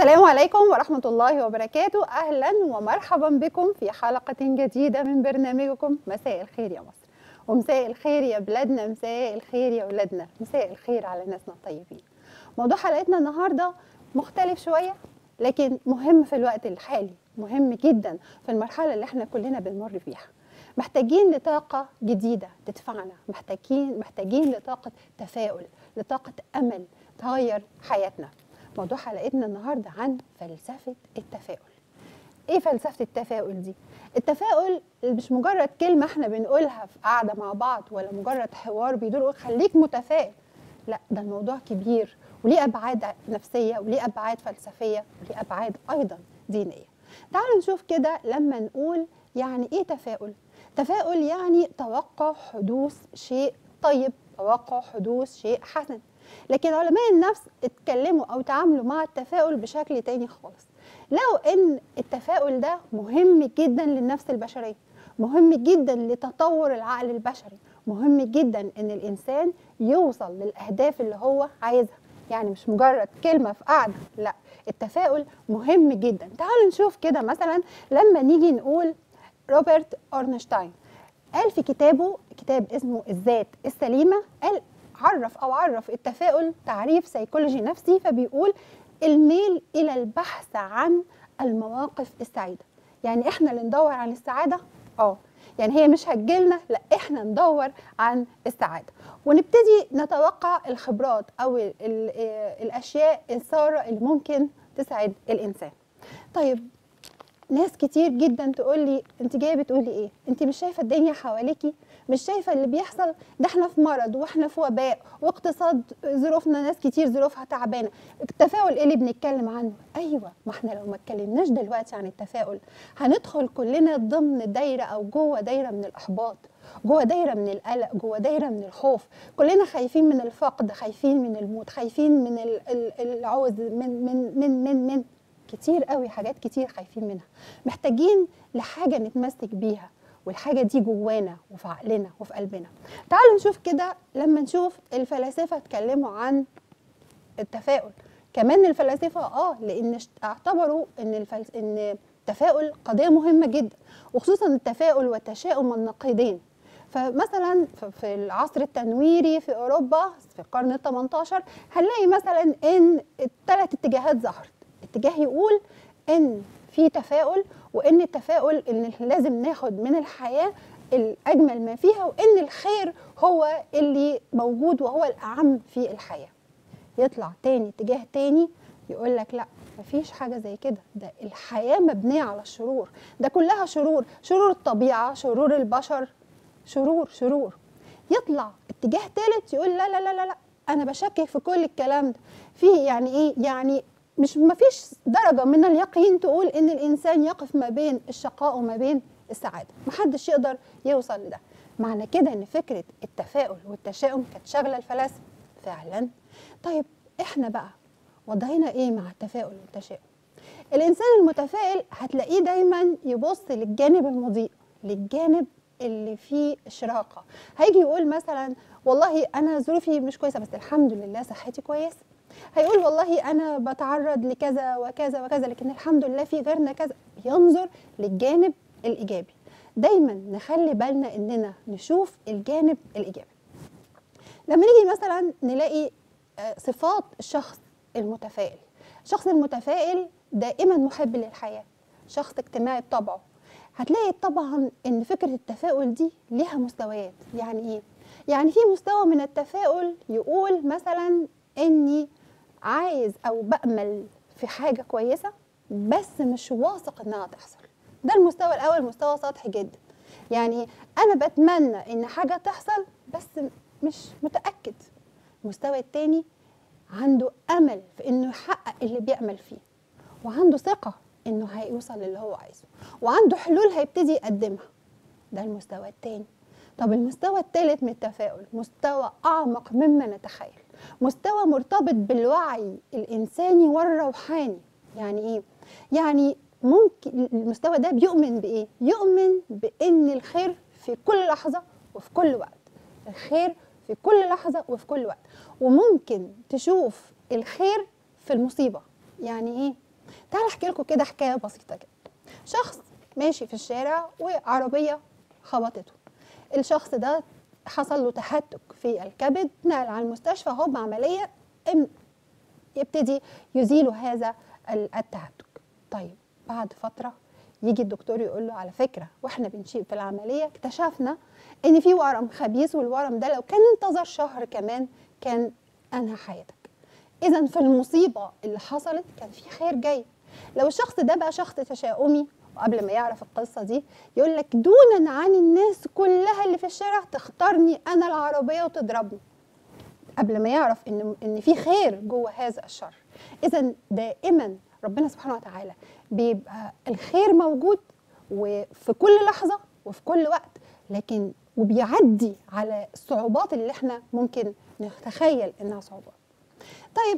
السلام عليكم ورحمة الله وبركاته أهلا ومرحبا بكم في حلقة جديدة من برنامجكم مساء الخير يا مصر ومساء الخير يا بلادنا مساء الخير يا ولادنا مساء الخير على ناسنا الطيبين موضوع حلقتنا النهاردة مختلف شوية لكن مهم في الوقت الحالي مهم جدا في المرحلة اللي احنا كلنا بنمر فيها محتاجين لطاقة جديدة تدفعنا محتاجين محتاجين لطاقة تفاؤل لطاقة أمل تغير حياتنا موضوع حلقتنا النهاردة عن فلسفة التفاؤل ايه فلسفة التفاؤل دي؟ التفاؤل مش مجرد كلمة احنا بنقولها في قعدة مع بعض ولا مجرد حوار بيدور خليك متفائل لا ده الموضوع كبير وليه أبعاد نفسية وليه أبعاد فلسفية وليه أبعاد أيضا دينية تعالوا نشوف كده لما نقول يعني ايه تفاؤل تفاؤل يعني توقع حدوث شيء طيب توقع حدوث شيء حسن لكن علماء النفس اتكلموا او تعاملوا مع التفاؤل بشكل تاني خالص لو ان التفاؤل ده مهم جدا للنفس البشريه مهم جدا لتطور العقل البشري مهم جدا ان الانسان يوصل للاهداف اللي هو عايزها يعني مش مجرد كلمه في قعده لا التفاؤل مهم جدا تعالوا نشوف كده مثلا لما نيجي نقول روبرت اورنشتاين قال في كتابه كتاب اسمه الذات السليمه قال عرف او عرف التفاؤل تعريف سيكولوجي نفسي فبيقول الميل الى البحث عن المواقف السعيده يعني احنا اللي ندور عن السعاده اه يعني هي مش هتجيلنا لا احنا ندور عن السعاده ونبتدي نتوقع الخبرات او ال ال الاشياء الساره اللي ممكن تسعد الانسان طيب ناس كتير جدا تقول لي انت جايه بتقولي ايه انت مش شايفه الدنيا حواليكي مش شايفه اللي بيحصل ده احنا في مرض واحنا في وباء واقتصاد ظروفنا ناس كتير ظروفها تعبانه التفاؤل ايه اللي بنتكلم عنه ايوه ما احنا لو ما اتكلمناش دلوقتي عن التفاؤل هندخل كلنا ضمن دايره او جوه دايره من الاحباط جوه دايره من القلق جوه دايره من الخوف كلنا خايفين من الفقد خايفين من الموت خايفين من العوز من من من من, من. كتير قوي حاجات كتير خايفين منها محتاجين لحاجه نتمسك بيها والحاجة دي جوانا وفي عقلنا وفي قلبنا تعالوا نشوف كده لما نشوف الفلاسفة اتكلموا عن التفاؤل كمان الفلاسفة اه لان اعتبروا ان الفلس... ان التفاؤل قضية مهمة جدا وخصوصا التفاؤل والتشاؤم النقيضين فمثلا في العصر التنويري في اوروبا في القرن ال 18 هنلاقي مثلا ان الثلاث اتجاهات ظهرت اتجاه يقول ان في تفاؤل وان التفاؤل ان لازم ناخد من الحياه الاجمل ما فيها وان الخير هو اللي موجود وهو الاعم في الحياه يطلع تاني اتجاه تاني يقول لك لا مفيش حاجه زي كده ده الحياه مبنيه على الشرور ده كلها شرور شرور الطبيعه شرور البشر شرور شرور يطلع اتجاه تالت يقول لا لا لا لا, لا. انا بشكك في كل الكلام ده في يعني ايه يعني مش ما فيش درجة من اليقين تقول إن الإنسان يقف ما بين الشقاء وما بين السعادة محدش يقدر يوصل لده معنى كده إن فكرة التفاؤل والتشاؤم كانت شغلة الفلاسفة فعلا طيب إحنا بقى وضعنا إيه مع التفاؤل والتشاؤم الإنسان المتفائل هتلاقيه دايما يبص للجانب المضيء للجانب اللي فيه إشراقة هيجي يقول مثلا والله أنا ظروفي مش كويسة بس الحمد لله صحتي كويسة هيقول والله انا بتعرض لكذا وكذا وكذا لكن الحمد لله في غيرنا كذا ينظر للجانب الايجابي دايما نخلي بالنا اننا نشوف الجانب الايجابي لما نيجي مثلا نلاقي صفات الشخص المتفائل الشخص المتفائل دائما محب للحياه شخص اجتماعي بطبعه هتلاقي طبعا ان فكره التفاؤل دي ليها مستويات يعني ايه يعني في مستوى من التفاؤل يقول مثلا اني عايز او بامل في حاجه كويسه بس مش واثق انها تحصل ده المستوى الاول مستوى سطحي جدا يعني انا بتمنى ان حاجه تحصل بس مش متاكد المستوى التاني عنده امل في انه يحقق اللي بيامل فيه وعنده ثقه انه هيوصل للي هو عايزه وعنده حلول هيبتدي يقدمها ده المستوى التاني طب المستوى الثالث من التفاؤل مستوى اعمق مما نتخيل مستوى مرتبط بالوعي الانساني والروحاني يعني ايه يعني ممكن المستوى ده بيؤمن بايه يؤمن بان الخير في كل لحظه وفي كل وقت الخير في كل لحظه وفي كل وقت وممكن تشوف الخير في المصيبه يعني ايه تعال احكي لكم كده حكايه بسيطه كده شخص ماشي في الشارع وعربيه خبطته الشخص ده حصل له تهتك في الكبد نقل على المستشفى هو بعمليه إم- يبتدي يزيل هذا ال- التهتك طيب بعد فتره يجي الدكتور يقول له على فكره واحنا بنشيل في العمليه اكتشفنا ان في ورم خبيث والورم ده لو كان انتظر شهر كمان كان انهى حياتك اذا في المصيبه اللي حصلت كان في خير جاي لو الشخص ده بقى شخص تشاؤمي وقبل ما يعرف القصه دي يقول لك دونا عن الناس كلها اللي في الشارع تختارني انا العربيه وتضربني قبل ما يعرف ان ان في خير جوه هذا الشر اذا دائما ربنا سبحانه وتعالى بيبقى الخير موجود وفي كل لحظه وفي كل وقت لكن وبيعدي على الصعوبات اللي احنا ممكن نتخيل انها صعوبات طيب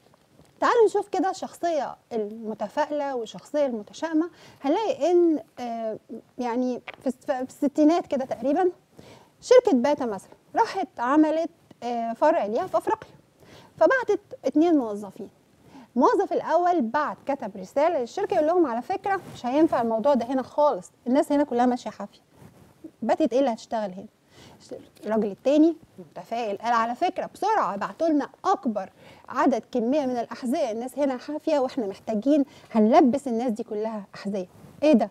تعالوا نشوف كده الشخصية المتفائلة والشخصية المتشائمة هنلاقي إن آه، يعني في الس- في الستينات كده تقريبا شركة باتا مثلا راحت عملت آه، فرع ليها في أفريقيا فبعتت اتنين موظفين الموظف الأول بعت كتب رسالة للشركة يقول لهم على فكرة مش هينفع الموضوع ده هنا خالص الناس هنا كلها ماشية حافية باتت ايه اللي هتشتغل هنا الراجل التاني متفائل قال على فكره بسرعه ابعتوا لنا اكبر عدد كميه من الاحذيه الناس هنا حافيه واحنا محتاجين هنلبس الناس دي كلها احذيه ايه ده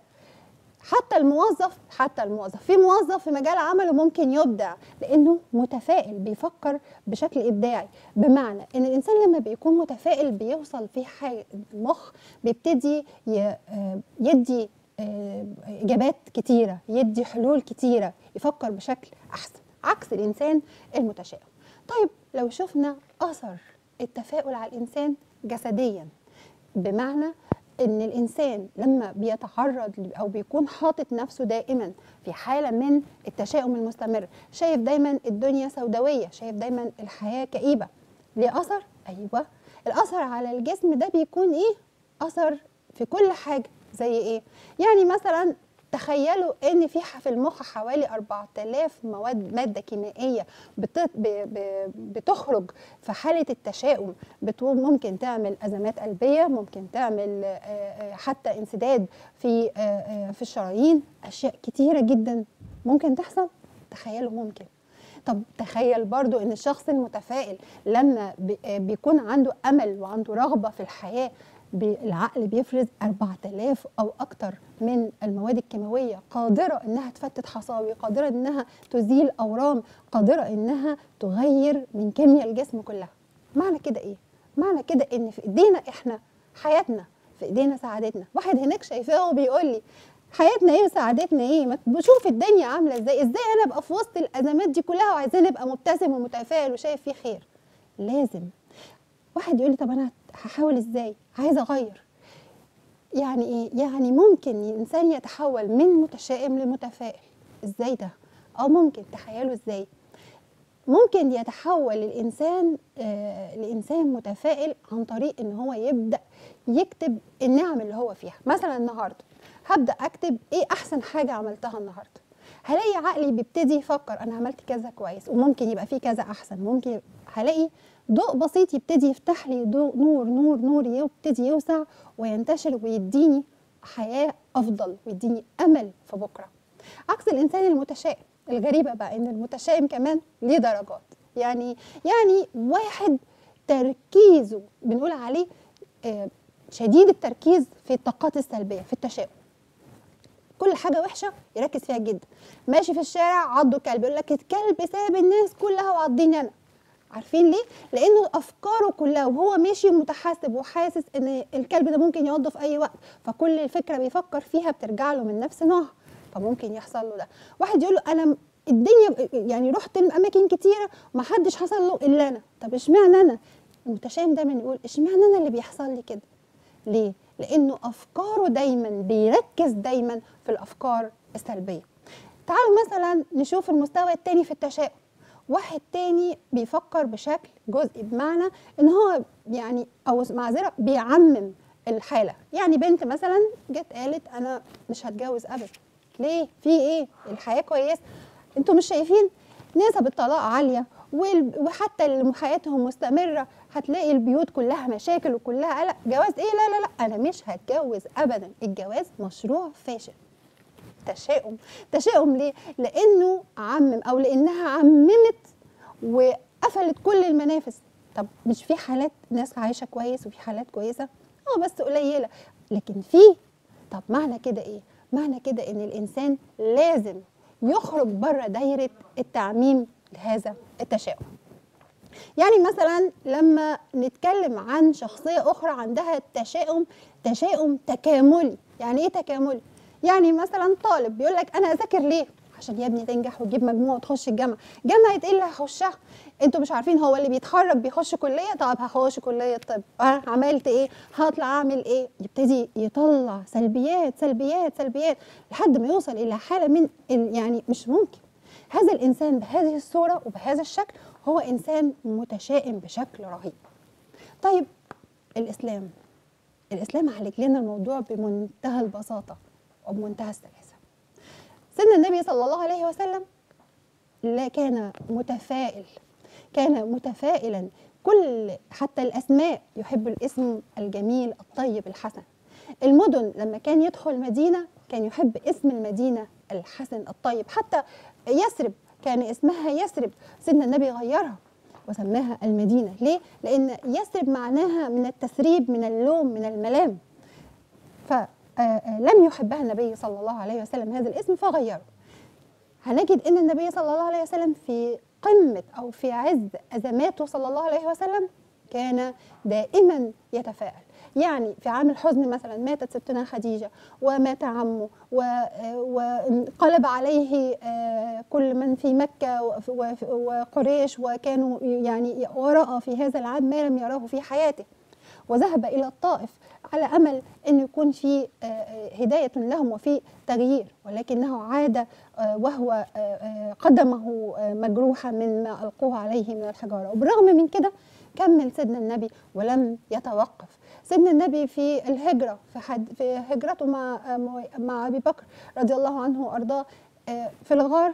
حتى الموظف حتى الموظف في موظف في مجال عمله ممكن يبدع لانه متفائل بيفكر بشكل ابداعي بمعنى ان الانسان لما بيكون متفائل بيوصل في حاجه المخ بيبتدي ي- آه، يدي آه، اجابات كتيره يدي حلول كتيره يفكر بشكل احسن عكس الانسان المتشائم طيب لو شفنا اثر التفاؤل على الانسان جسديا بمعنى ان الانسان لما بيتعرض ل- او بيكون حاطط نفسه دائما في حاله من التشاؤم المستمر شايف دايما الدنيا سوداويه شايف دايما الحياه كئيبه ليه اثر ايوه الاثر على الجسم ده بيكون ايه اثر في كل حاجه زي ايه يعني مثلا تخيلوا ان في ح- في المخ حوالي 4000 مواد ماده كيميائيه بت- ب- ب- بتخرج في حاله التشاؤم بتو- ممكن تعمل ازمات قلبيه ممكن تعمل آه، آه، حتى انسداد في آه، آه، في الشرايين اشياء كتيره جدا ممكن تحصل تخيلوا ممكن طب تخيل برضو ان الشخص المتفائل لما بي- آه، بيكون عنده امل وعنده رغبه في الحياه بي- العقل بيفرز 4000 او اكتر من المواد الكيماويه قادره انها تفتت حصاوي قادره انها تزيل اورام قادره انها تغير من كيمياء الجسم كلها معنى كده ايه معنى كده ان في ايدينا احنا حياتنا في ايدينا سعادتنا واحد هناك شايفاه وبيقول لي حياتنا ايه وسعادتنا ايه ما بشوف الدنيا عامله ازاي ازاي انا ابقى في وسط الازمات دي كلها وعايزين ابقى مبتسم ومتفائل وشايف فيه خير لازم واحد يقول لي طب انا هحاول ازاي عايزه اغير يعني ايه يعني ممكن الانسان يتحول من متشائم لمتفائل ازاي ده او ممكن تخيلوا ازاي ممكن يتحول الانسان آه لانسان متفائل عن طريق ان هو يبدا يكتب النعم اللي هو فيها مثلا النهارده هبدا اكتب ايه احسن حاجه عملتها النهارده هلاقي عقلي بيبتدي يفكر انا عملت كذا كويس وممكن يبقى في كذا احسن ممكن يبقى هلاقي ضوء بسيط يبتدي يفتح لي ضوء نور نور نور يبتدي يوسع وينتشر ويديني حياه افضل ويديني امل في بكره عكس الانسان المتشائم الغريبه بقى ان المتشائم كمان ليه درجات يعني يعني واحد تركيزه بنقول عليه آه، شديد التركيز في الطاقات السلبيه في التشاؤم كل حاجه وحشه يركز فيها جدا ماشي في الشارع عضه كلب يقول لك الكلب ساب الناس كلها وعضيني انا عارفين ليه لانه افكاره كلها وهو ماشي متحاسب وحاسس ان الكلب ده ممكن يعضه في اي وقت فكل الفكره بيفكر فيها بترجع له من نفس نوعها فممكن يحصل له ده واحد يقول له انا الدنيا يعني رحت اماكن كتيره ما حدش حصل له الا انا طب اشمعنى انا المتشائم دايما يقول اشمعنى انا اللي بيحصل لي كده ليه لانه افكاره دايما بيركز دايما في الافكار السلبيه تعالوا مثلا نشوف المستوى التاني في التشاؤم واحد تاني بيفكر بشكل جزئي بمعنى ان هو يعني او معذره بيعمم الحاله يعني بنت مثلا جت قالت انا مش هتجوز ابدا ليه في ايه الحياه كويسه انتوا مش شايفين نسب الطلاق عاليه وال- وحتى اللي حياتهم مستمره هتلاقي البيوت كلها مشاكل وكلها قلق جواز ايه لا لا لا انا مش هتجوز ابدا الجواز مشروع فاشل تشاؤم تشاؤم ليه لانه عمم او لانها عممت وقفلت كل المنافذ طب مش في حالات ناس عايشه كويس وفي حالات كويسه اه بس قليله لكن في طب معنى كده ايه معنى كده ان الانسان لازم يخرج بره دايره التعميم لهذا التشاؤم يعني مثلا لما نتكلم عن شخصيه اخرى عندها تشاؤم تشاؤم تكاملي يعني ايه تكاملي يعني مثلا طالب بيقول لك انا اذاكر ليه عشان يا ابني تنجح وتجيب مجموع وتخش الجامعه جامعه ايه اللي هخشها انتوا مش عارفين هو اللي بيتخرج بيخش كليه طب هخش كليه طب اه عملت ايه هطلع اعمل ايه يبتدي يطلع سلبيات سلبيات سلبيات لحد ما يوصل الى حاله من ال- يعني مش ممكن هذا الانسان بهذه الصوره وبهذا الشكل هو انسان متشائم بشكل رهيب طيب الاسلام الاسلام عالج لنا الموضوع بمنتهى البساطه وبمنتهى السلاسه سيدنا النبي صلى الله عليه وسلم لا كان متفائل كان متفائلا كل حتى الاسماء يحب الاسم الجميل الطيب الحسن المدن لما كان يدخل مدينه كان يحب اسم المدينه الحسن الطيب حتى يثرب كان اسمها يثرب سيدنا النبي غيرها وسماها المدينه ليه لان يثرب معناها من التثريب من اللوم من الملام فلم يحبها النبي صلى الله عليه وسلم هذا الاسم فغيره هنجد ان النبي صلى الله عليه وسلم في قمه او في عز ازماته صلى الله عليه وسلم كان دائما يتفائل يعني في عام الحزن مثلا ماتت ستنا خديجه ومات عمه و- وانقلب عليه آه، كل من في مكه وف- وف- وقريش وكانوا يعني وراء في هذا العام ما لم يراه في حياته وذهب الى الطائف على امل ان يكون في آه، آه، هدايه لهم وفي تغيير ولكنه عاد آه، وهو آه، آه، قدمه آه، مجروحه مما القوه عليه من الحجاره وبالرغم من كده كمل سيدنا النبي ولم يتوقف سيدنا النبي في الهجره في, حد في هجرته مع آه، مع ابي بكر رضي الله عنه وارضاه آه، في الغار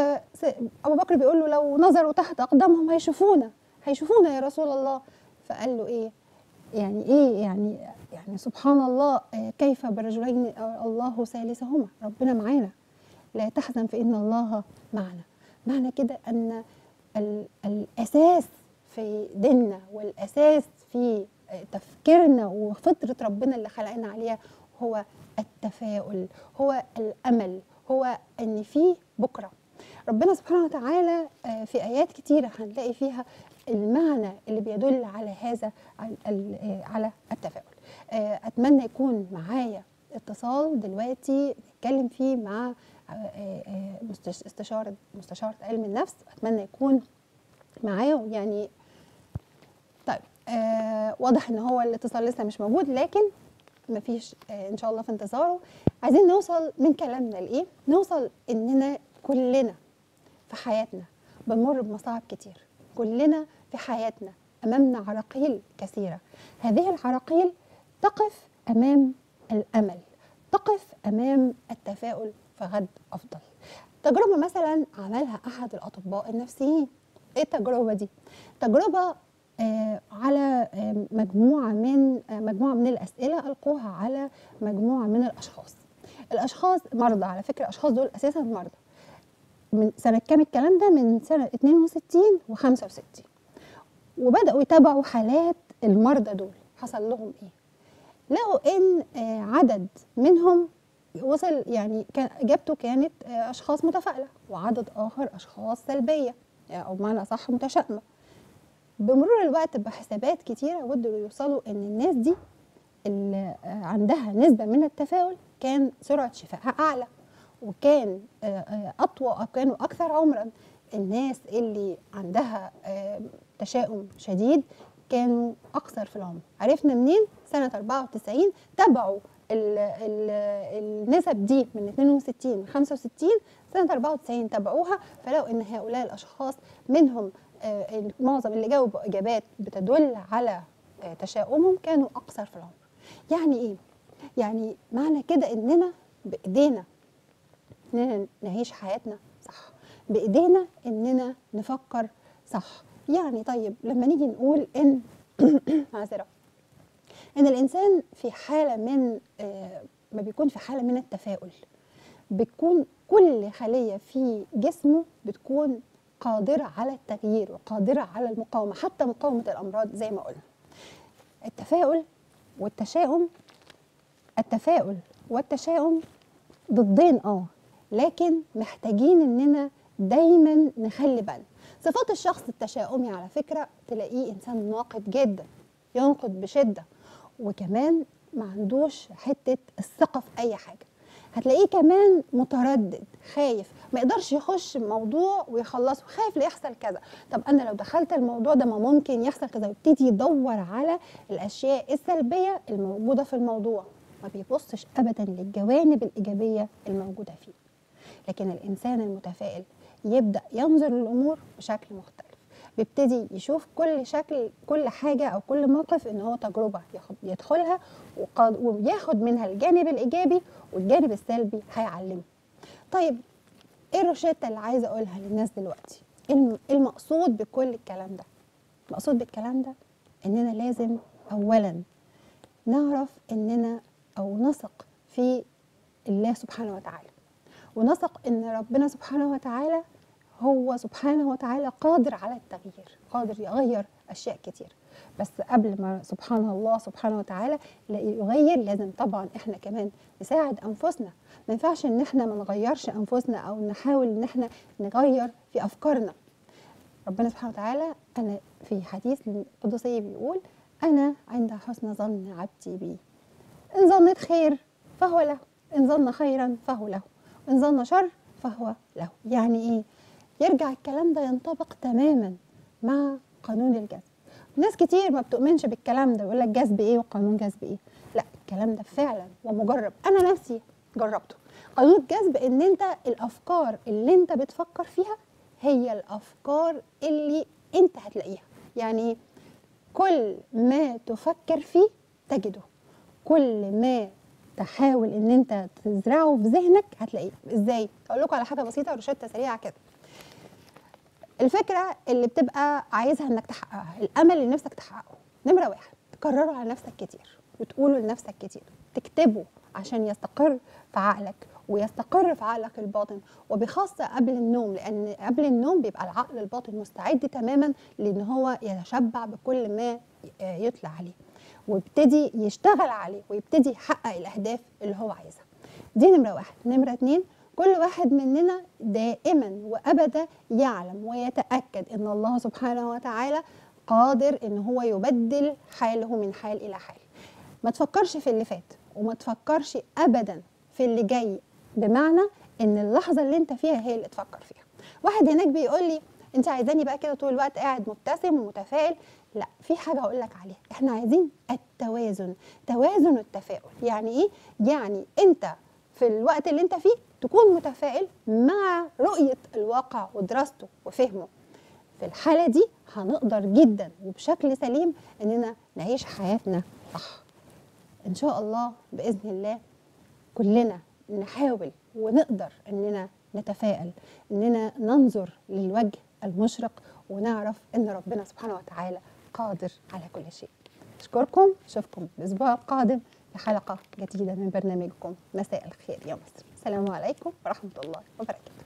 فابو بكر بيقول له لو نظروا تحت اقدامهم هيشوفونا هيشوفونا يا رسول الله فقال له ايه يعني ايه يعني يعني سبحان الله آه، كيف برجلين آه، الله ثالثهما ربنا معانا لا تحزن فإن الله معنا معنى كده أن ال- الأساس في ديننا والأساس في آه، تفكيرنا وفطرة ربنا اللي خلقنا عليها هو التفاؤل هو الأمل هو أن في بكرة ربنا سبحانه وتعالى آه، في آيات كتيرة هنلاقي فيها المعنى اللي بيدل على هذا على ال- آه، على التفاؤل آه، أتمنى يكون معايا اتصال دلوقتي نتكلم فيه مع آه، آه، آه، مستش- استشارة مستشارة علم النفس أتمنى يكون معايا يعني طيب آه واضح ان هو الاتصال لسه مش موجود لكن مفيش آه ان شاء الله في انتظاره عايزين نوصل من كلامنا لايه نوصل اننا كلنا في حياتنا بنمر بمصاعب كتير كلنا في حياتنا امامنا عراقيل كثيره هذه العراقيل تقف امام الامل تقف امام التفاؤل فغد افضل تجربه مثلا عملها احد الاطباء النفسيين ايه التجربه دي تجربه آه على آه مجموعه من آه مجموعه من الاسئله القوها على مجموعه من الاشخاص الاشخاص مرضى على فكره الاشخاص دول اساسا مرضى من سنه كام الكلام ده من سنه 62 و65 وبداوا يتابعوا حالات المرضى دول حصل لهم ايه لقوا ان آه، عدد منهم وصل يعني كان اجابته كانت آه، اشخاص متفائله وعدد اخر اشخاص سلبيه يعني او بمعنى اصح متشائمه بمرور الوقت بحسابات كتيره قدروا يوصلوا ان الناس دي اللي آه، عندها نسبه من التفاؤل كان سرعه شفائها اعلى وكان آه، آه، اطول أو كانوا اكثر عمرا الناس اللي عندها آه، تشاؤم شديد كانوا اقصر في العمر عرفنا منين سنه 94 تبعوا ال ال النسب دي من 62 ل 65 سنه 94 تبعوها فلقوا ان هؤلاء الاشخاص منهم آه، معظم اللي جاوبوا اجابات بتدل على آه، تشاؤمهم كانوا اقصر في العمر يعني ايه يعني معنى كده اننا بايدينا اننا نعيش حياتنا صح بايدينا اننا نفكر صح يعني طيب لما نيجي نقول ان معذره ان الانسان في حاله من آه، ما بيكون في حاله من التفاؤل بتكون كل خليه في جسمه بتكون قادره على التغيير وقادره على المقاومه حتى مقاومه الامراض زي ما قلنا التفاؤل والتشاؤم التفاؤل والتشاؤم ضدين اه لكن محتاجين اننا دايما نخلي بالنا صفات الشخص التشاؤمي على فكره تلاقيه انسان ناقد جدا ينقد بشده وكمان ما عندوش حته الثقه في اي حاجه هتلاقيه كمان متردد خايف ما يقدرش يخش موضوع ويخلصه خايف لا يحصل كذا طب انا لو دخلت الموضوع ده ما ممكن يحصل كذا ويبتدي يدور على الاشياء السلبيه الموجوده في الموضوع ما بيبصش ابدا للجوانب الايجابيه الموجوده فيه لكن الانسان المتفائل يبدا ينظر للامور بشكل مختلف بيبتدي يشوف كل شكل كل حاجه او كل موقف ان هو تجربه ياخد يدخلها وقاد- وياخد منها الجانب الايجابي والجانب السلبي هيعلمه طيب ايه الروشته اللي عايزه اقولها للناس دلوقتي إيه الم- إيه المقصود بكل الكلام ده المقصود بالكلام ده اننا لازم اولا نعرف اننا او نثق في الله سبحانه وتعالى ونثق ان ربنا سبحانه وتعالى هو سبحانه وتعالى قادر على التغيير قادر يغير اشياء كتير بس قبل ما سبحان الله سبحانه وتعالى لا يغير لازم طبعا احنا كمان نساعد انفسنا ما ينفعش ان احنا ما نغيرش انفسنا او نحاول ان احنا نغير في افكارنا ربنا سبحانه وتعالى انا في حديث القدسي بيقول انا عند حسن ظن عبدي بي ان ظنيت خير فهو له ان ظن خيرا فهو له وان ظن شر فهو له يعني ايه يرجع الكلام ده ينطبق تماما مع قانون الجذب ناس كتير ما بتؤمنش بالكلام ده يقول لك جذب ايه وقانون جذب ايه لا الكلام ده فعلا ومجرب انا نفسي جربته قانون الجذب ان انت الافكار اللي انت بتفكر فيها هي الافكار اللي انت هتلاقيها يعني إيه؟ كل ما تفكر فيه تجده كل ما تحاول ان انت تزرعه في ذهنك هتلاقيه ازاي اقول لكم على حاجه بسيطه روشته سريعه كده الفكره اللي بتبقى عايزها انك تحققها الامل اللي نفسك تحققه نمره واحد تكرره على نفسك كتير وتقوله لنفسك كتير تكتبه عشان يستقر في عقلك ويستقر في عقلك الباطن وبخاصة قبل النوم لأن قبل النوم بيبقى العقل الباطن مستعد تماما لأن هو يتشبع بكل ما يطلع عليه ويبتدي يشتغل عليه ويبتدي يحقق الأهداف اللي هو عايزها دي نمرة واحد نمرة اتنين كل واحد مننا دائما وأبدا يعلم ويتأكد أن الله سبحانه وتعالى قادر أن هو يبدل حاله من حال إلى حال ما تفكرش في اللي فات وما تفكرش أبدا في اللي جاي بمعنى ان اللحظه اللي انت فيها هي اللي تفكر فيها واحد هناك بيقول لي انت عايزاني بقى كده طول الوقت قاعد مبتسم ومتفائل لا في حاجه هقول لك عليها احنا عايزين التوازن توازن التفاؤل يعني ايه يعني انت في الوقت اللي انت فيه تكون متفائل مع رؤيه الواقع ودراسته وفهمه في الحاله دي هنقدر جدا وبشكل سليم اننا نعيش حياتنا صح ان شاء الله باذن الله كلنا نحاول ونقدر اننا نتفائل اننا ننظر للوجه المشرق ونعرف ان ربنا سبحانه وتعالى قادر على كل شيء اشكركم اشوفكم الاسبوع القادم في حلقه جديده من برنامجكم مساء الخير يا مصر السلام عليكم ورحمه الله وبركاته